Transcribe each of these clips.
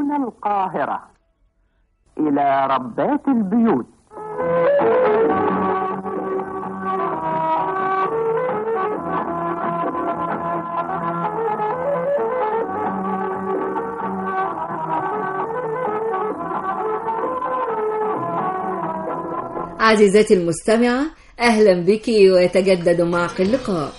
من القاهرة إلى ربات البيوت عزيزتي المستمعة أهلا بك ويتجدد معك اللقاء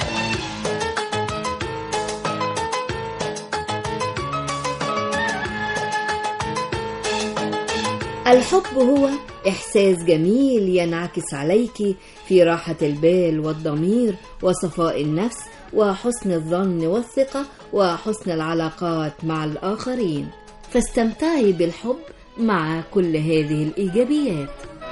الحب هو إحساس جميل ينعكس عليك في راحة البال والضمير وصفاء النفس وحسن الظن والثقة وحسن العلاقات مع الآخرين فاستمتعي بالحب مع كل هذه الإيجابيات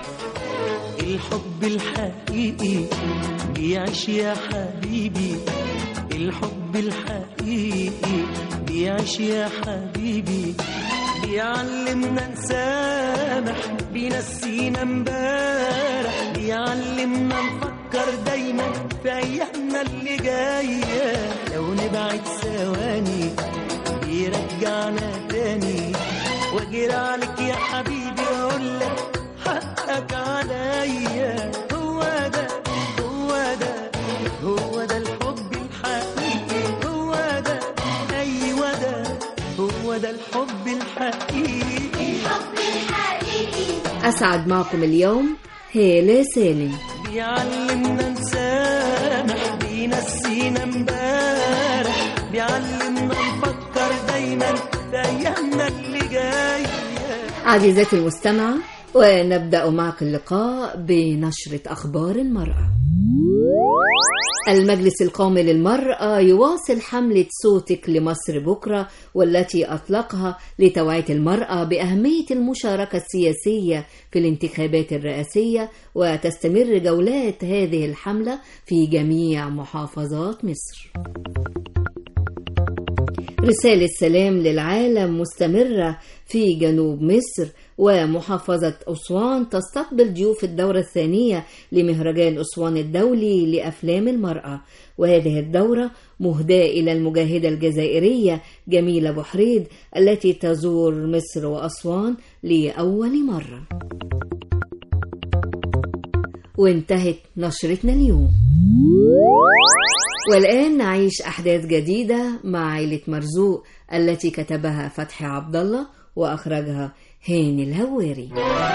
الحب الحقيقي بيعيش يا حبيبي الحب الحقيقي بيعيش يا حبيبي بيعلمنا نسامح بينسينا امبارح بيعلمنا نفكر دايما في ايامنا اللي جايه لو نبعد ثواني بيرجعنا تاني واجري عليك يا حبيبي واقول لك حقك عليا هو ده هو ده هو ده الحب الحقيقي هو ده ايوه ده هو ده الحب الحقيقي أسعد معكم اليوم هالة سالم بيعلمنا نسامح بينسينا امبارح بيعلمنا نفكر دايما في ايامنا اللي جايه عزيزتي المستمعة ونبدأ معك اللقاء بنشرة أخبار المرأة المجلس القومي للمرأة يواصل حملة صوتك لمصر بكرة والتي أطلقها لتوعية المرأة بأهمية المشاركة السياسية في الانتخابات الرئاسية وتستمر جولات هذه الحملة في جميع محافظات مصر رسالة سلام للعالم مستمرة في جنوب مصر ومحافظة أسوان تستقبل ضيوف الدورة الثانية لمهرجان أسوان الدولي لأفلام المرأة وهذه الدورة مهداة إلى المجاهدة الجزائرية جميلة بحريد التي تزور مصر وأسوان لأول مرة وانتهت نشرتنا اليوم والآن نعيش أحداث جديدة مع عائلة مرزوق التي كتبها فتحي عبد الله وأخرجها هاني الهواري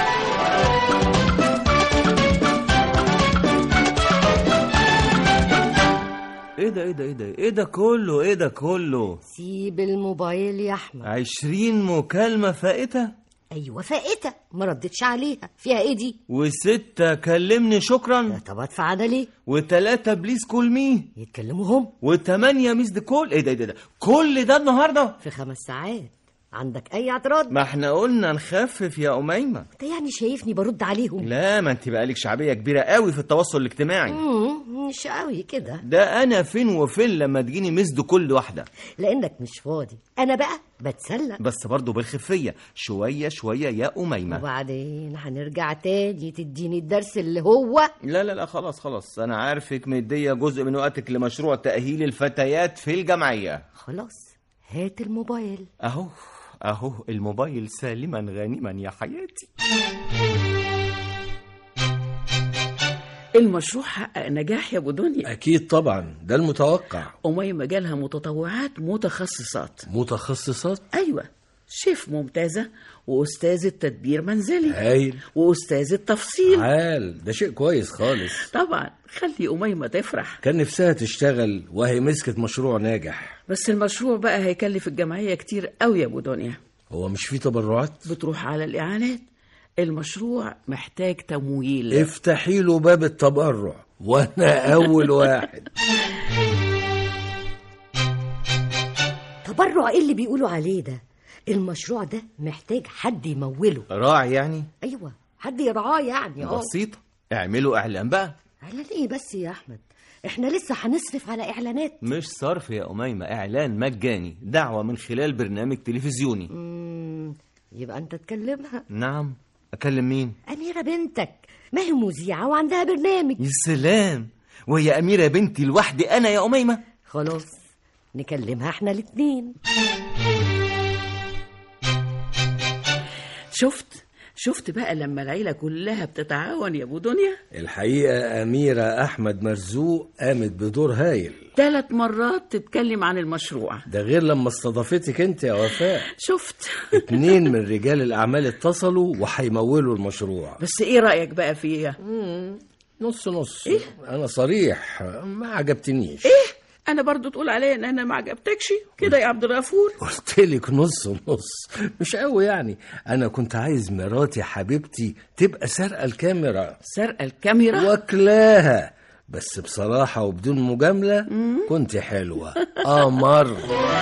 ايه ده ايه ده ايه ده ايه ده كله ايه ده كله سيب الموبايل يا احمد عشرين مكالمة فائتة ايوه فائته ما ردتش عليها فيها ايه دي وستة كلمني شكرا طب ادفع انا ليه وتلاتة بليز كول مي يتكلموا هم وتمانية ميس كول ايه ده ايه ده, ده كل ده النهاردة في خمس ساعات عندك اي اعتراض ما احنا قلنا نخفف يا أميمة انت يعني شايفني برد عليهم لا ما انت بقالك شعبية كبيرة قوي في التواصل الاجتماعي مم، مش قوي كده ده انا فين وفين لما تجيني مسد كل واحدة لانك مش فاضي انا بقى بتسلى بس برضه بالخفية شوية شوية يا أميمة وبعدين هنرجع تاني تديني الدرس اللي هو لا لا لا خلاص خلاص انا عارفك مدية جزء من وقتك لمشروع تأهيل الفتيات في الجمعية خلاص هات الموبايل اهو اهو الموبايل سالما غانما يا حياتي المشروع حقق نجاح يا ابو دنيا أكيد طبعا ده المتوقع أميمة جالها متطوعات متخصصات متخصصات أيوة شيف ممتازة وأستاذة تدبير منزلي هايل وأستاذة تفصيل عال ده شيء كويس خالص طبعا خلي أميمة تفرح كان نفسها تشتغل وهي مسكت مشروع ناجح بس المشروع بقى هيكلف الجمعية كتير قوي يا أبو دنيا هو مش فيه تبرعات بتروح على الإعلانات المشروع محتاج تمويل افتحي له باب التبرع وانا اول واحد تبرع ايه اللي بيقولوا عليه ده المشروع ده محتاج حد يموله راعي يعني ايوه حد يرعاه يعني اه بسيطة اعملوا اعلان بقى اعلان ايه بس يا احمد احنا لسه هنصرف على اعلانات مش صرف يا أميمة إعلان مجاني دعوة من خلال برنامج تلفزيوني مم، يبقى انت تكلمها نعم أكلم مين؟ اميره بنتك ما هي مذيعه وعندها برنامج يا سلام وهي أميرة بنتي لوحدي أنا يا أميمة خلاص نكلمها احنا الاتنين شفت شفت بقى لما العيلة كلها بتتعاون يا أبو دنيا الحقيقة أميرة أحمد مرزوق قامت بدور هايل ثلاث مرات تتكلم عن المشروع ده غير لما استضافتك انت يا وفاء شفت اتنين من رجال الأعمال اتصلوا وهيمولوا المشروع بس ايه رأيك بقى فيها نص نص إيه؟ أنا صريح ما عجبتنيش ايه انا برضو تقول عليا ان انا ما عجبتكش كده يا عبد الغفور قلت لك نص نص مش قوي يعني أنا كنت عايز مراتي حبيبتي تبقى سارقة الكاميرا سرقة الكاميرا واكلاها بس بصراحة وبدون مجاملة كنت حلوة قمر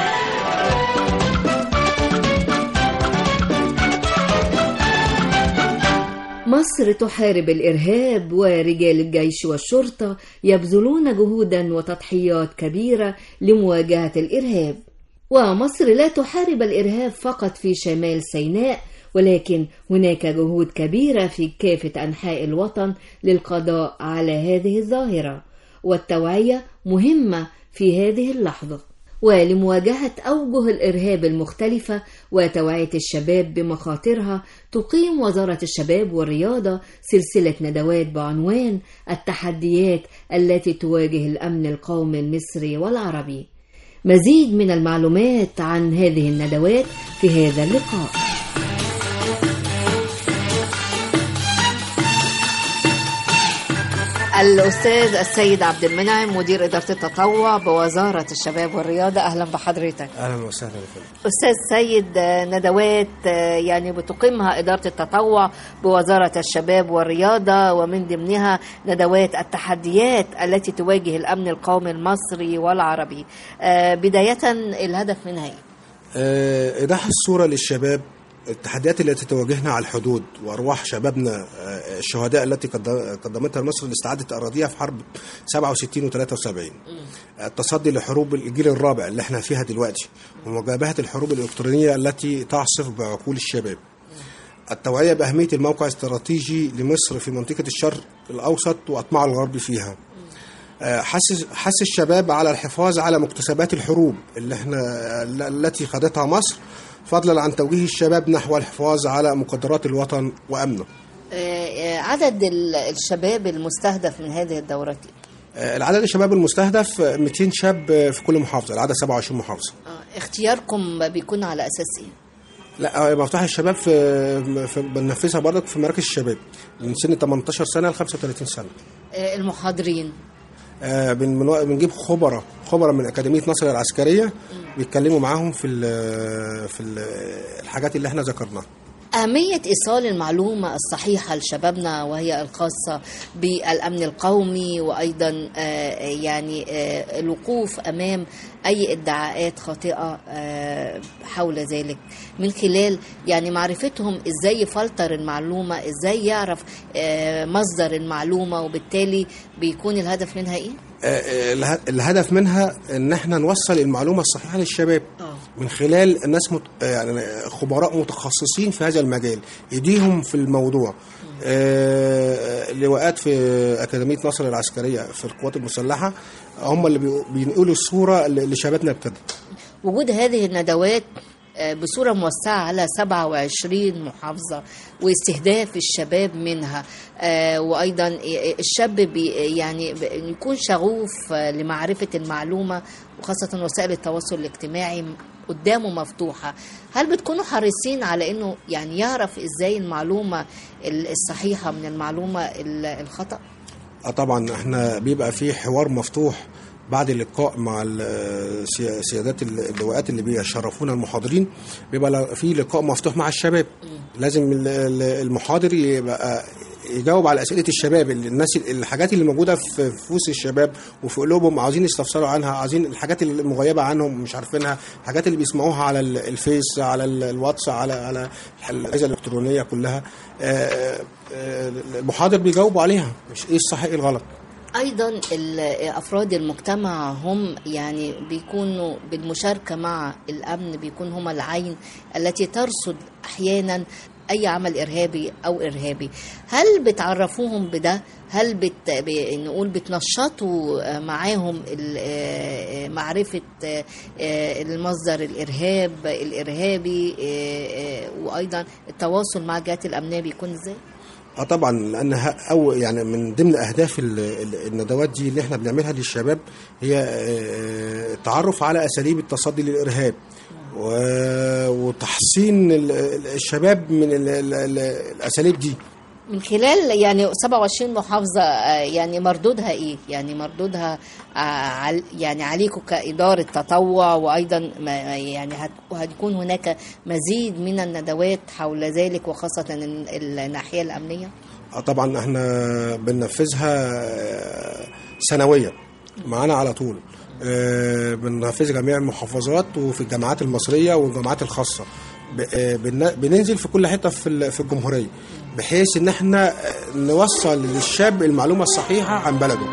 مصر تحارب الإرهاب ورجال الجيش والشرطة يبذلون جهودا وتضحيات كبيرة لمواجهة الإرهاب ومصر لا تحارب الإرهاب فقط في شمال سيناء ولكن هناك جهود كبيرة في كافة أنحاء الوطن للقضاء على هذه الظاهرة والتوعية مهمة في هذه اللحظة ولمواجهة أوجه الإرهاب المختلفة وتوعية الشباب بمخاطرها تقيم وزارة الشباب والرياضة سلسلة ندوات بعنوان التحديات التي تواجه الأمن القومي المصري والعربي مزيد من المعلومات عن هذه الندوات في هذا اللقاء الأستاذ السيد عبد المنعم مدير إدارة التطوع بوزارة الشباب والرياضة أهلا بحضرتك اهلا وسهلا بكم أستاذ سيد آه، ندوات آه، يعني بتقيمها إدارة التطوع بوزارة الشباب والرياضة ومن ضمنها ندوات التحديات التي تواجه الأمن القومي المصري والعربي آه، بداية الهدف منها إيه؟ آه، ايضاح الصوره للشباب التحديات التي تواجهنا على الحدود وارواح شبابنا آه، الشهداء التي قد- قدمتها مصر لاستعاده اراضيها في حرب 67 و73 التصدي لحروب الجيل الرابع اللي احنا فيها دلوقتي ومجابهه الحروب الالكترونيه التي تعصف بعقول الشباب التوعيه باهميه الموقع الاستراتيجي لمصر في منطقه الشرق الاوسط واطماع الغرب فيها آه، حس حس الشباب على الحفاظ على مكتسبات الحروب اللي احنا التي خاضتها مصر فضلا عن توجيه الشباب نحو الحفاظ على مقدرات الوطن وامنه. آه، آه، عدد ال- الشباب المستهدف من هذه الدورات إيه؟ آه، العدد الشباب المستهدف آه، 200 شاب آه، في كل محافظه، العدد 27 محافظه. آه، اختياركم بيكون على أساس إيه؟ لا آه، مفتاح الشباب في, في بننفذها برضك في مراكز الشباب من سن 18 سنه ل 35 سنه. آه، المحاضرين آه، بن- بن- بنجيب خبراء خبراء من اكاديميه نصر العسكريه بيتكلموا معاهم في ال في ال الحاجات اللي احنا ذكرناها أهمية إيصال المعلومة الصحيحة لشبابنا وهي الخاصة بالأمن القومي وأيضا آه، يعني آه، الوقوف أمام أي ادعاءات خاطئة آه، حول ذلك من خلال يعني معرفتهم إزاي يفلتر المعلومة إزاي يعرف آه، مصدر المعلومة وبالتالي بيكون الهدف منها إيه؟ آه، اله- الهدف منها ان احنا نوصل المعلومه الصحيحه للشباب آه. من خلال الناس مت... آه، يعني خبراء متخصصين في هذا المجال ايديهم في الموضوع آه، لواءات في اكاديميه نصر العسكريه في القوات المسلحه هم اللي بيقو- بينقلوا الصوره اللي اللي شبابنا بكده وجود هذه الندوات آه، بصورة موسعة على 27 محافظة واستهداف الشباب منها آه، وأيضا الشاب بي يعني ب- يكون شغوف آه، لمعرفة المعلومة وخاصة وسائل التواصل الاجتماعي قدامه مفتوحة هل بتكونوا حريصين على أنه يعني يعرف إزاي المعلومة الصحيحة من المعلومة ال- الخطأ؟ اه طبعا احنا بيبقى في حوار مفتوح بعد اللقاء مع ال- سي- سيادات ال- اللواءات اللي بيشرفونا المحاضرين بيبقى ل- في لقاء مفتوح مع الشباب لازم ال- ال- المحاضر يبقى يجاوب على اسئله الشباب اللي- الناس الحاجات اللي موجوده في في وسط الشباب وفي قلوبهم عاوزين يستفسروا عنها عايزين الحاجات اللي مغيبه عنهم مش عارفينها الحاجات اللي بيسمعوها على ال- الفيس على ال- الواتس على على الاجهزه الالكترونيه كلها آه، آه، المحاضر بيجاوبوا عليها مش ايه الصح ايه الغلط ايضا ال- افراد المجتمع هم يعني بيكونوا بالمشاركه مع الامن بيكون هم العين التي ترصد احيانا اي عمل ارهابي او ارهابي هل بتعرفوهم بده هل بت... ب... نقول بتنشطوا آه، معاهم ال- آه، آه، معرفة آه، آه، المصدر الإرهاب الإرهابي آه، آه، وأيضا التواصل مع الجهات الأمنية بيكون إزاي؟ اه طبعا لان ه- او يعني من ضمن اهداف ال- ال- الندوات دي اللي احنا بنعملها للشباب هي آه، التعرف على اساليب التصدي للارهاب و- وتحصين ال- ال- الشباب من ال- ال- ال- الاساليب دي من خلال يعني 27 محافظة آه، يعني مردودها ايه؟ يعني مردودها آه، عل- يعني عليكم كإدارة تطوع وأيضا ما- يعني هت- هتكون هناك مزيد من الندوات حول ذلك وخاصة ال- الناحية الأمنية؟ اه طبعا احنا بننفذها آه، سنويا معانا على طول آه، بننفذها جميع المحافظات وفي الجامعات المصريه والجامعات الخاصه ب- آه، بن- بننزل في كل حته في ال- في الجمهوريه بحيث ان احنا آه، نوصل للشاب المعلومه الصحيحه عن بلده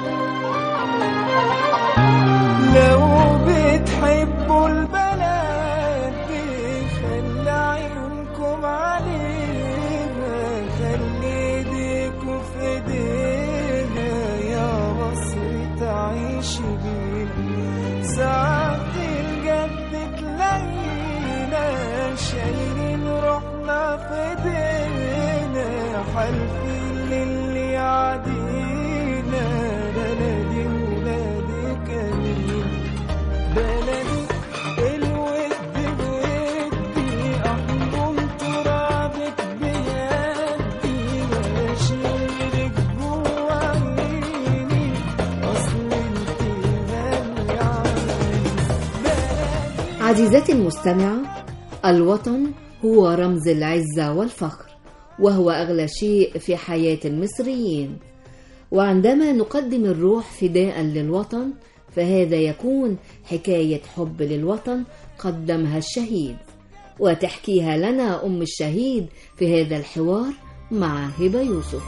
لو بتحبوا البلد دي خلي عيونكم عليها خلي ايديكوا في ايديها يا مصر تعيش بينا ساعات الجد تلاقينا شايلين روحنا في ايدينا حالفين للي يعدينا بلدي ولادي كريم بلدي الود بودي احضن ترابك بيدي واشيلك جوا عيني اصل انت غالية علي بلدي عزيزتي المستمعة الوطن هو رمز العزة والفخر وهو أغلى شيء في حياة المصريين وعندما نقدم الروح فداء للوطن فهذا يكون حكاية حب للوطن قدمها الشهيد وتحكيها لنا أم الشهيد في هذا الحوار مع هبة يوسف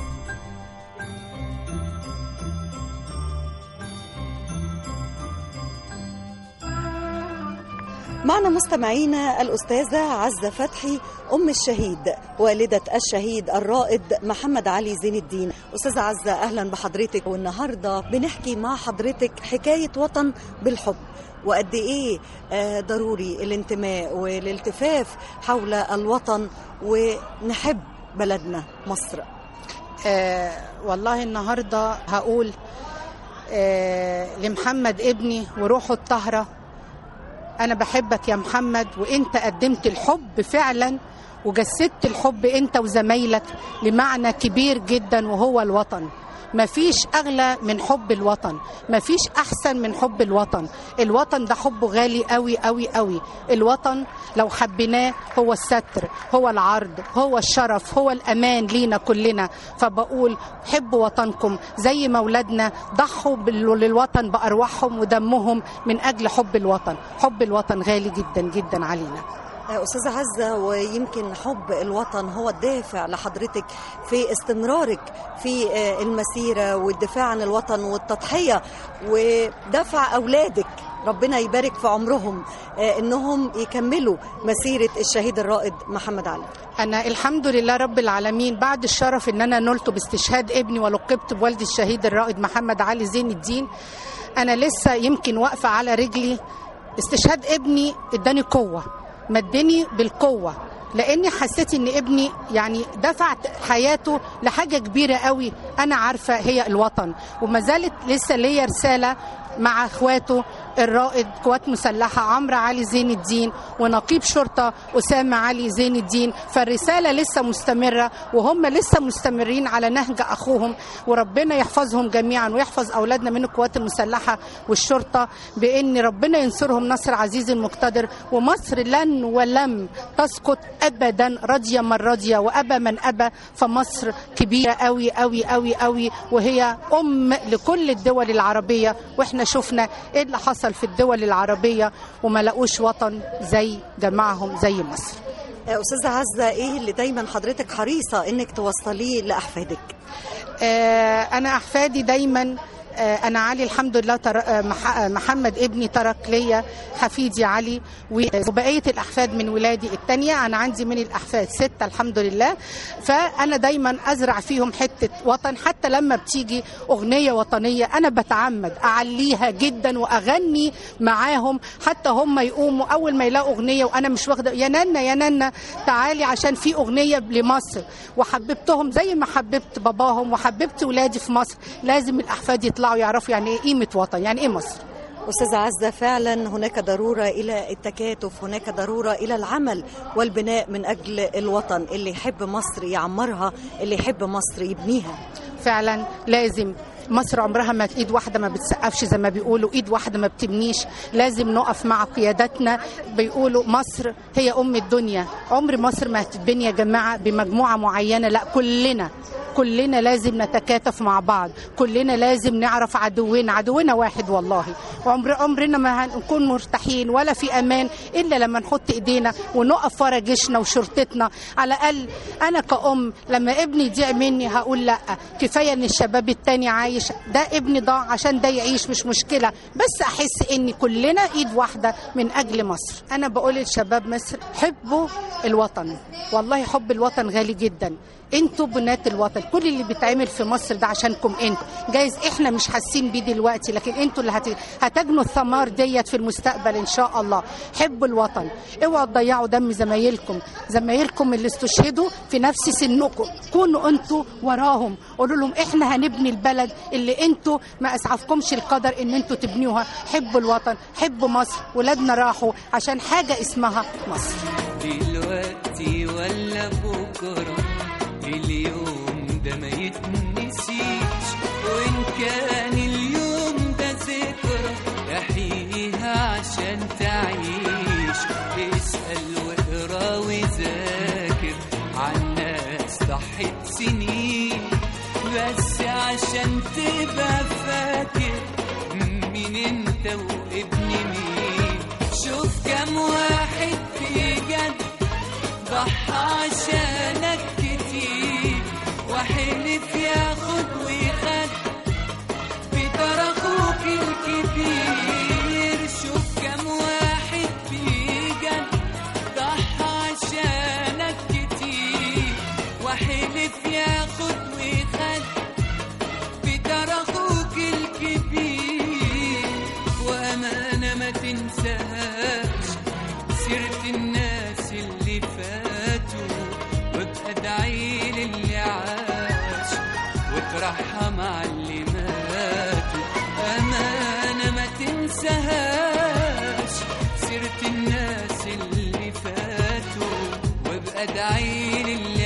معنا مستمعينا الأستاذة عزة فتحي أم الشهيد والدة الشهيد الرائد محمد علي زين الدين أستاذة عزة أهلا بحضرتك والنهاردة بنحكي مع حضرتك حكاية وطن بالحب وقد إيه آه، ضروري الانتماء والالتفاف حول الوطن ونحب بلدنا مصر آه والله النهارده هقول آه لمحمد ابني وروحه الطاهره انا بحبك يا محمد وانت قدمت الحب فعلا وجسدت الحب انت وزمايلك لمعنى كبير جدا وهو الوطن مفيش اغلى من حب الوطن مفيش احسن من حب الوطن الوطن ده حبه غالي قوي قوي قوي الوطن لو حبيناه هو الستر هو العرض هو الشرف هو الامان لينا كلنا فبقول حبوا وطنكم زي ما اولادنا ضحوا بال- للوطن بارواحهم ودمهم من اجل حب الوطن حب الوطن غالي جدا جدا علينا أستاذة عزة ويمكن حب الوطن هو الدافع لحضرتك في استمرارك في آه، المسيرة والدفاع عن الوطن والتضحية ودفع أولادك ربنا يبارك في عمرهم آه، إنهم يكملوا مسيرة الشهيد الرائد محمد علي انا الحمد لله رب العالمين بعد الشرف ان انا نلت باستشهاد ابني ولقبت بوالدي الشهيد الرائد محمد علي زين الدين انا لسه يمكن واقفه على رجلي استشهاد ابني اداني قوه مدني بالقوه لاني حسيت ان ابني يعني دفع حياته لحاجه كبيره قوي انا عارفه هي الوطن وما زالت لسه ليا رساله مع اخواته الرائد قوات مسلحه عمرو علي زين الدين ونقيب شرطه اسامه علي زين الدين فالرساله لسه مستمره وهم لسه مستمرين على نهج اخوهم وربنا يحفظهم جميعا ويحفظ اولادنا من القوات المسلحه والشرطه بان ربنا ينصرهم نصر عزيز مقتدر ومصر لن ولم تسقط ابدا رضي من رضي وابى من ابى فمصر كبيره قوي قوي قوي قوي وهي ام لكل الدول العربيه واحنا شفنا ايه اللي حصل في الدول العربيه وما لقوش وطن زي جماعهم زي مصر آه، أستاذة عزة إيه اللي دايما حضرتك حريصة إنك توصليه لأحفادك آه، انا احفادي دايما آه، انا علي الحمد لله تر... آه، مح... آه، محمد ابني ترك ليا حفيدي علي و- وبقيه الاحفاد من ولادي الثانيه انا عندي من الاحفاد سته الحمد لله فانا دايما ازرع فيهم حته وطن حتى لما بتيجي اغنيه وطنيه انا بتعمد اعليها جدا واغني معاهم حتى هم يقوموا اول ما يلاقوا اغنيه وانا مش واخده يا نانا يا نانا تعالي عشان في اغنيه لمصر وحببتهم زي ما حببت باباهم وحببت ولادي في مصر لازم الاحفاد يطلعوا يعرفوا يعني ايه قيمه وطن يعني ايه مصر أستاذة عزة فعلا هناك ضرورة إلى التكاتف هناك ضرورة إلى العمل والبناء من أجل الوطن اللي يحب مصر يعمرها اللي يحب مصر يبنيها فعلا لازم مصر عمرها ما ايد واحده ما بتسقفش زي ما بيقولوا ايد واحده ما بتبنيش لازم نقف مع قياداتنا بيقولوا مصر هي ام الدنيا عمر مصر ما هتتبني يا جماعه بمجموعه معينه لا كلنا كلنا لازم نتكاتف مع بعض كلنا لازم نعرف عدونا عدونا واحد والله وعمر عمرنا ما هنكون مرتاحين ولا في امان الا لما نحط ايدينا ونقف ورا جيشنا وشرطتنا على الاقل انا كأم لما ابني يضيع مني هقول لا كفايه ان الشباب التاني عايش ده ابني ضاع عشان ده يعيش مش مشكله بس احس ان كلنا ايد واحده من اجل مصر انا بقول للشباب مصر حبوا الوطن والله حب الوطن غالي جدا انتوا بنات الوطن كل اللي بيتعمل في مصر ده عشانكم انتوا جايز احنا مش حاسين بيه دلوقتي لكن انتوا اللي هت... هتجنوا الثمار ديت في المستقبل ان شاء الله حبوا الوطن اوعوا تضيعوا دم زمايلكم زمايلكم اللي استشهدوا في نفس سنكم كونوا انتوا وراهم قولوا لهم احنا هنبني البلد اللي انتوا ما اسعفكمش القدر ان انتوا تبنيوها حبوا الوطن حبوا مصر ولادنا راحوا عشان حاجه اسمها مصر دلوقتي ولا بكرة اليوم ده ما يتنسيش وإن كان اليوم ده ذكرى احييها عشان تعيش اسأل واقرا وذاكر عن ناس ضحت سنين بس عشان تبقى فاكر مين انت وابن مين شوف كم واحد في جد ضحى عشانك كتير وحلف ياخد ويخد بتر اخوك الكبير شوف كم واحد في جد ضحى عشانك كتير وحلف ياخد ويخد بتر اخوك الكبير وامانه ما تنساهاش سيرة الناس اللي فاتوا وابقى ادعي للي عاش وترحم على اللي ماتوا أمانة ما تنساهاش سيرة الناس اللي فاتوا وابقى ادعي للي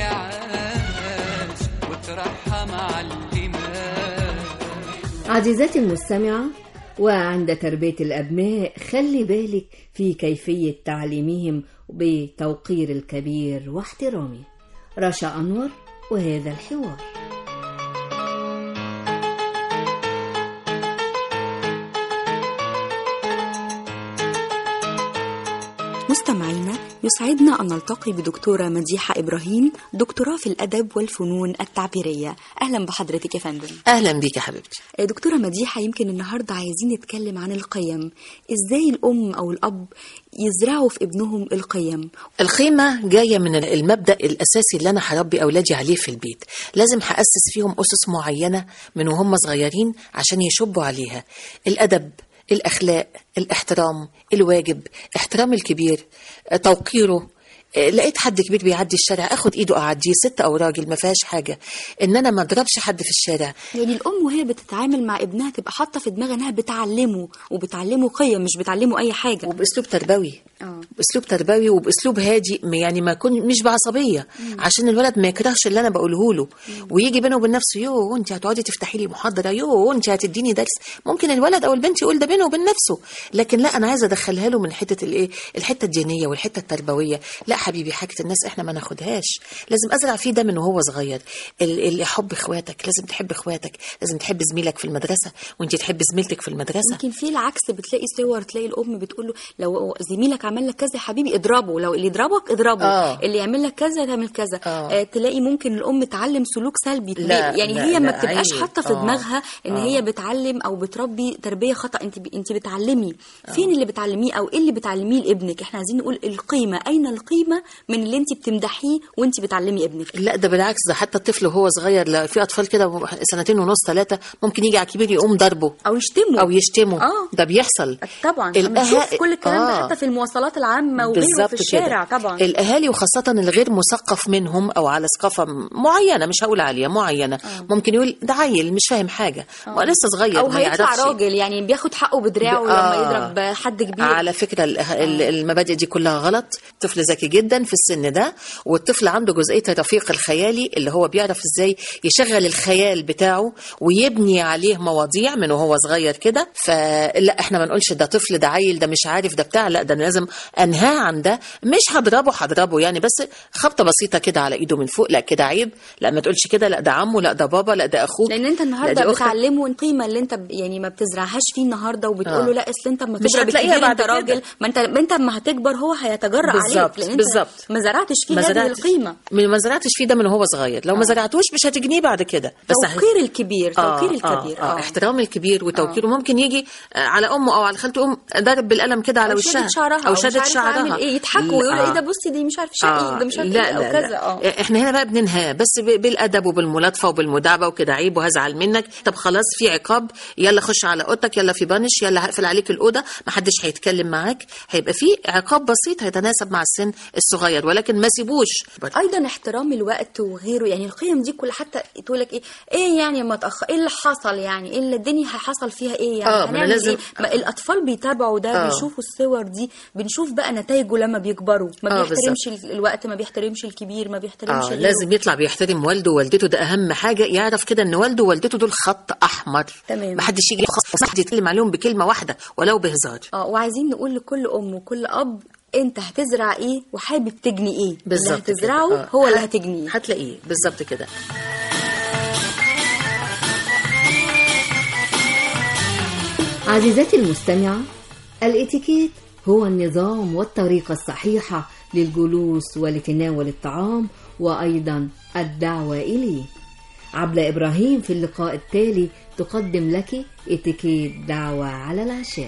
عاش وترحم على اللي مات عزيزتي المستمعة وعند تربية الأبناء خلي بالك في كيفية تعليمهم بتوقير الكبير واحترامه رشا أنور وهذا الحوار مستمعينا يسعدنا أن نلتقي بدكتورة مديحة إبراهيم دكتوراه في الأدب والفنون التعبيرية أهلا بحضرتك يا فندم اهلا بيك يا حبيبتي دكتورة مديحة يمكن النهاردة عايزين نتكلم عن القيم إزاي الأم أو الأب يزرعوا في ابنهم القيم القيمة جاية من المبدأ الأساسي اللي أنا هربي أولادي عليه في البيت لازم هأسس فيهم أسس معينة من وهم صغيرين عشان يشبوا عليها الأدب الأخلاق الاحترام الواجب احترام الكبير آه، توقيره آه، لقيت حد كبير بيعدي الشارع اخد ايده اعديه ست او راجل ما فيهاش حاجه ان انا ما اضربش حد في الشارع يعني الأم وهي بتتعامل مع ابنها تبقى حاطة في دماغها إنها بتعلمه وبتعلمه قيم مش بتعلمه أي حاجة وباسلوب تربوي آه. باسلوب تربوي وباسلوب هادي يعني ما يكون مش بعصبيه عشان الولد ما يكرهش اللي انا بقوله له ويجي بينه وبين نفسه يو انت هتقعدي تفتحي لي محاضره يو انت هتديني درس ممكن الولد او البنت يقول ده بينه وبين نفسه لكن لا انا عايزه ادخلها له من حته الايه الحته الدينيه والحته التربويه لا حبيبي حاجه الناس احنا ما ناخدهاش لازم ازرع فيه ده من وهو صغير ال- اللي حب اخواتك لازم تحب اخواتك لازم تحب زميلك في المدرسه وانت تحب زميلتك في المدرسه يمكن في العكس بتلاقي صور تلاقي الام بتقول له لو زميلك عمل لك كذا يا حبيبي اضربه لو اللي يضربك اضربه آه. اللي يعمل لك كذا تعمل كذا آه. تلاقي ممكن الام تعلم سلوك سلبي لا، يعني لا، هي ما لا، بتبقاش عيب. حاطه في آه. دماغها ان آه. هي بتعلم او بتربي تربيه خطا انت ب... انت بتعلمي فين اللي بتعلميه او ايه اللي بتعلميه لابنك احنا عايزين نقول القيمه اين القيمه من اللي انت بتمدحيه وانت بتعلمي ابنك لا ده بالعكس ده حتى الطفل وهو صغير لا في اطفال كده سنتين ونص ثلاثه ممكن يجي على الكبير يقوم ضربه او يشتمه او يشتمه آه. ده بيحصل طبعا الأها- بنشوف كل الكلام ده آه. حتى في المواصلات العامه وغيره بالظبط في الشارع كده. طبعا الاهالي وخاصه الغير مثقف منهم او على ثقافه م- معينه مش هقول عاليه معينه ممكن يقول ده عيل مش فاهم حاجه ما لسه صغير او ما هيطلع يعرفش راجل يعني بياخد حقه بدراعه ب- لما آه. يضرب حد كبير على فكرة ال- ال- المبادئ دي كلها غلط طفل ذكي جدا في السن ده والطفل عنده جزئية الرفيق الخيالي اللي هو بيعرف ازاي يشغل الخيال بتاعه ويبني عليه مواضيع من وهو صغير كده فلا احنا ما نقولش ده طفل ده عيل ده مش عارف ده بتاع لا ده أنا لازم انهاه عن ده مش هضربه هضربه يعني بس خبطة بسيطة كده على ايده من فوق لا كده عيب لا ما تقولش كده لا ده عمه لا ده بابا لا ده اخوك لان انت لا النهارده دي أختك. بتعلمه القيمه اللي انت ب- يعني ما بتزرعهاش فيه النهارده وبتقول له آه. لا اصل انت اما مش تضرب هتلاقيها الكبير بعد انت كده. راجل ما انت ما انت اما هتكبر هو هيتجرأ عليك بالظبط، لان انت بالظبط. ما زرعتش فيه ما هذه زرعتش القيمه من ما زرعتش فيه ده من وهو صغير لو ما زرعتوش مش هتجنيه بعد كده بس هت- توقير الكبير آه، توقير آه، الكبير آه. احترام الكبير وتوقيره ممكن يجي آه، على امه او على خالته يقوم ضرب بالقلم كده على أو وشها شادد شعرها او مش شادد عارف شعرها أعمل ايه يضحكوا ويقولوا لا. ايه ده بصي دي مش عارف شقي ده مش عارف لا ايه لا او كذا لا. اه احنا هنا بقى بننهاه بس ب- بالادب وبالملاطفه وبالمداعبه وكده عيب وهزعل منك طب خلاص في عقاب يلا خش على اوضتك يلا في بانش يلا هقفل عليك الاوضه ما حدش هيتكلم معاك هيبقى في عقاب بسيط هيتناسب مع السن الصغير ولكن ما سيبوش ايضا احترام الوقت وغيره يعني القيم دي كلها حتى تقول لك ايه ايه يعني ما تاخر ايه اللي حصل يعني ايه اللي الدنيا حصل فيها ايه يعني آه، ما أنا هنعمل لازم- إيه؟ ما الاطفال بيتابعوا ده آه. بيشوفوا الصور دي بنشوف بقى نتائجه لما بيكبروا ما آه، بيحترمش ال- الوقت ما بيحترمش الكبير ما بيحترمش اه غيره. لازم يطلع بيحترم والده ووالدته ده اهم حاجه يعرف كده ان والده ووالدته دول خط احمر تمام. ما حدش يجي خط حد يتكلم عليهم بكلمه واحده ولو بهزار اه وعايزين نقول لكل ام وكل اب انت هتزرع ايه وحابب تجني ايه بالظبط اللي كده. هتزرعه آه. هو اللي هت- هتجنيه هتلاقيه بالظبط كده عزيزتي المستمعة الاتيكيت هو النظام والطريقة الصحيحة للجلوس ولتناول الطعام وأيضا الدعوة إليه عبلة إبراهيم في اللقاء التالي تقدم لك اتيكيت دعوة على العشاء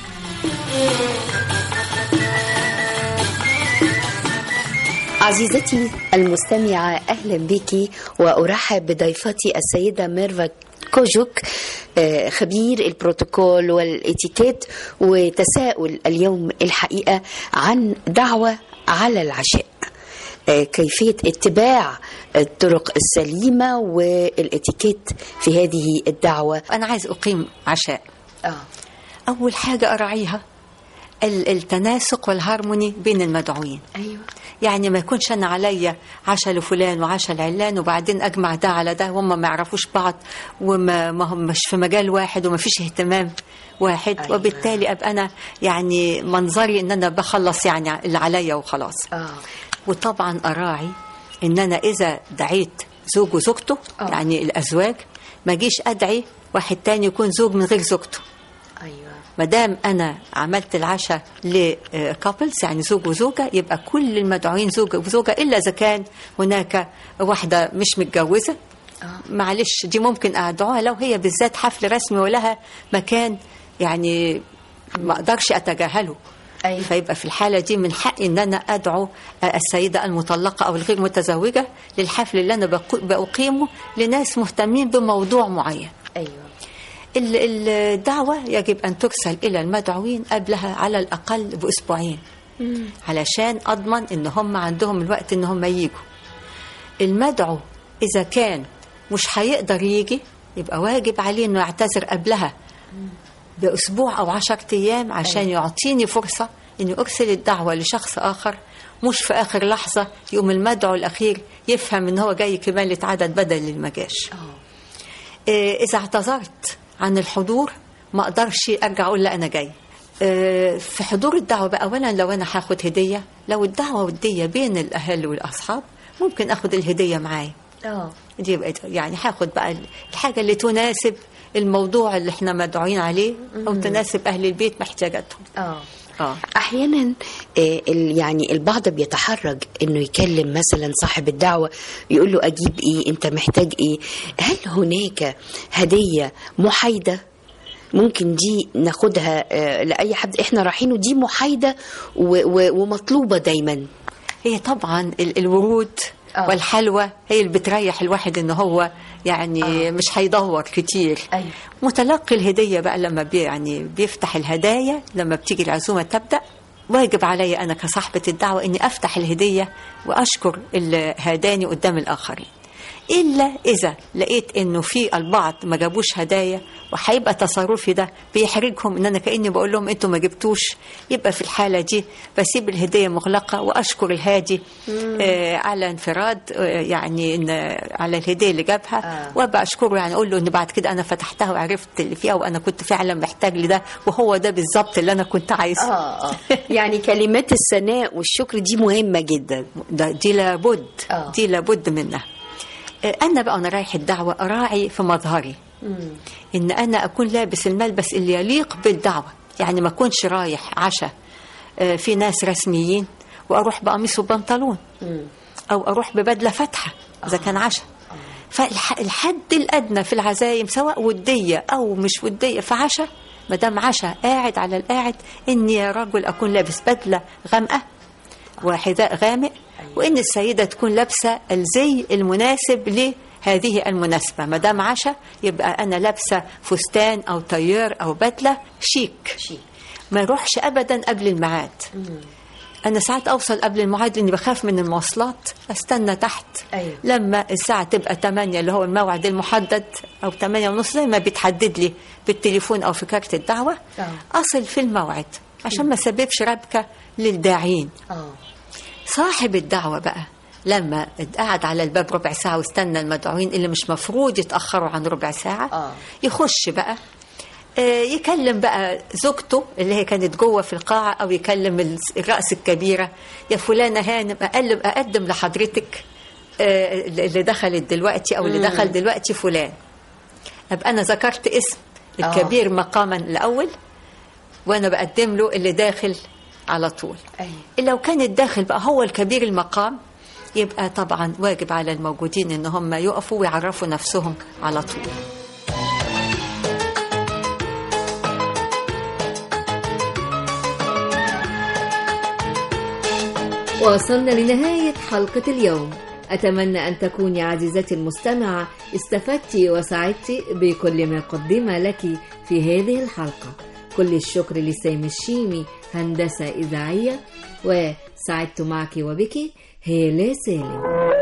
عزيزتي المستمعة أهلا بك وأرحب بضيفتي السيدة ميرفا كوجوك آه، خبير البروتوكول والاتيكيت وتساؤل اليوم الحقيقة عن دعوة على العشاء آه، كيفية اتباع الطرق السليمة والاتيكيت في هذه الدعوة أنا عايز أقيم عشاء آه. أول حاجة أراعيها ال- التناسق والهارموني بين المدعوين أيوة يعني ما يكونش أنا عليا عشاء لفلان وعشاء لعلان وبعدين أجمع ده على ده وهم ما يعرفوش بعض وما ما هم مش في مجال واحد وما فيش اهتمام واحد أيوة. وبالتالي أبقى أنا يعني منظري إن أنا بخلص يعني اللي عليا وخلاص آه. وطبعا أراعي إن أنا إذا دعيت زوج وزوجته آه. يعني الأزواج ما جيش أدعي واحد تاني يكون زوج من غير زوجته أيوة ما دام انا عملت العشاء لكابلز يعني زوج وزوجه يبقى كل المدعوين زوج وزوجه الا اذا كان هناك واحده مش متجوزه معلش دي ممكن ادعوها لو هي بالذات حفل رسمي ولها مكان يعني ما اقدرش اتجاهله أيوة. فيبقى في الحالة دي من حقي إن أنا أدعو السيدة المطلقة أو الغير متزوجة للحفل اللي أنا بقو- بأقيمه لناس مهتمين بموضوع معين أيوة ال- الدعوة يجب أن ترسل إلى المدعوين قبلها على الأقل بأسبوعين علشان أضمن إن هم عندهم الوقت إن هم يجوا المدعو إذا كان مش هيقدر يجي يبقى واجب عليه إنه يعتذر قبلها بأسبوع أو عشرة أيام عشان يعطيني فرصة إني أرسل الدعوة لشخص آخر مش في آخر لحظة يقوم المدعو الأخير يفهم إن هو جاي كمالة عدد بدل اللي ما جاش إيه، إذا اعتذرت عن الحضور ما أقدرش أرجع أقول لا أنا جاي آه، في حضور الدعوة بقى أولا لو أنا هاخد هدية لو الدعوة ودية بين الأهل والأصحاب ممكن أخد الهدية معايا اه دي بقت يعني هاخد بقى الحاجة اللي تناسب الموضوع اللي احنا مدعوين عليه أو مم. تناسب أهل البيت محتاجاتهم اه اه احيانا آه، ال- يعني البعض بيتحرج انه يكلم مثلا صاحب الدعوه يقول له اجيب ايه انت محتاج ايه هل هناك هديه محايده ممكن دي ناخدها آه، لاي حد احنا رايحين ودي محايده و- و- ومطلوبه دايما هي طبعا ال- الورود آه. والحلوى هي اللي بتريح الواحد ان هو يعني آه. مش هيدور كتير أيوة. متلقي الهديه بقى لما بي يعني بيفتح الهدايا لما بتيجي العزومه تبدا واجب علي انا كصاحبه الدعوه اني افتح الهديه واشكر اللي هداني قدام الاخرين الا اذا لقيت انه في البعض ما جابوش هدايا وهيبقى تصرفي ده بيحرجهم ان انا كاني بقول لهم انتوا ما جبتوش يبقى في الحاله دي بسيب الهديه مغلقه واشكر الهادي آه على انفراد آه يعني إن على الهديه اللي جابها آه. وابقى اشكره يعني اقول له ان بعد كده انا فتحتها وعرفت اللي فيها وانا كنت فعلا محتاج لده وهو ده بالظبط اللي انا كنت عايزه اه اه يعني كلمات الثناء والشكر دي مهمه جدا ده دي لابد آه. دي لابد منها آه، انا بقى وانا رايح الدعوه اراعي في مظهري ان انا اكون لابس الملبس اللي يليق بالدعوه يعني ما اكونش رايح عشاء آه، في ناس رسميين واروح بقميص وبنطلون او اروح ببدله فاتحه اذا كان عشاء فالحد الادنى في العزايم سواء وديه او مش وديه في عشاء ما دام عشاء قاعد على القاعد اني يا رجل اكون لابس بدله غامقه وحذاء غامق وان السيده تكون لابسه الزي المناسب لهذه المناسبه ما دام عشاء يبقى انا لابسه فستان او طيار او بدله شيك ما اروحش ابدا قبل الميعاد انا ساعات اوصل قبل الميعاد لاني بخاف من المواصلات استنى تحت أيوة. لما الساعه تبقى 8 اللي هو الموعد المحدد او 8 ونص زي ما بيتحدد لي بالتليفون او في كارت الدعوه آه. اصل في الموعد عشان ما سببش ربكه للداعين اه صاحب الدعوة بقى لما قعد على الباب ربع ساعة واستنى المدعوين اللي مش مفروض يتأخروا عن ربع ساعة آه. يخش بقى آه، يكلم بقى زوجته اللي هي كانت جوه في القاعة أو يكلم الس- الرأس الكبيرة يا فلانة هانم أقلم أقدم لحضرتك آه، اللي دخلت دلوقتي أو اللي مم. دخل دلوقتي فلان أبقى أنا ذكرت اسم الكبير مقاما الأول وأنا بقدم له اللي داخل على طول ايوه لو كان الداخل بقى هو الكبير المقام يبقى طبعا واجب على الموجودين ان هم يقفوا ويعرفوا نفسهم على طول وصلنا لنهاية حلقة اليوم أتمنى أن تكوني عزيزتي المستمعة استفدت وسعدت بكل ما قدم لك في هذه الحلقة كل الشكر لسام الشيمي هندسة إذاعية وسعدت معك وبك هالة سالم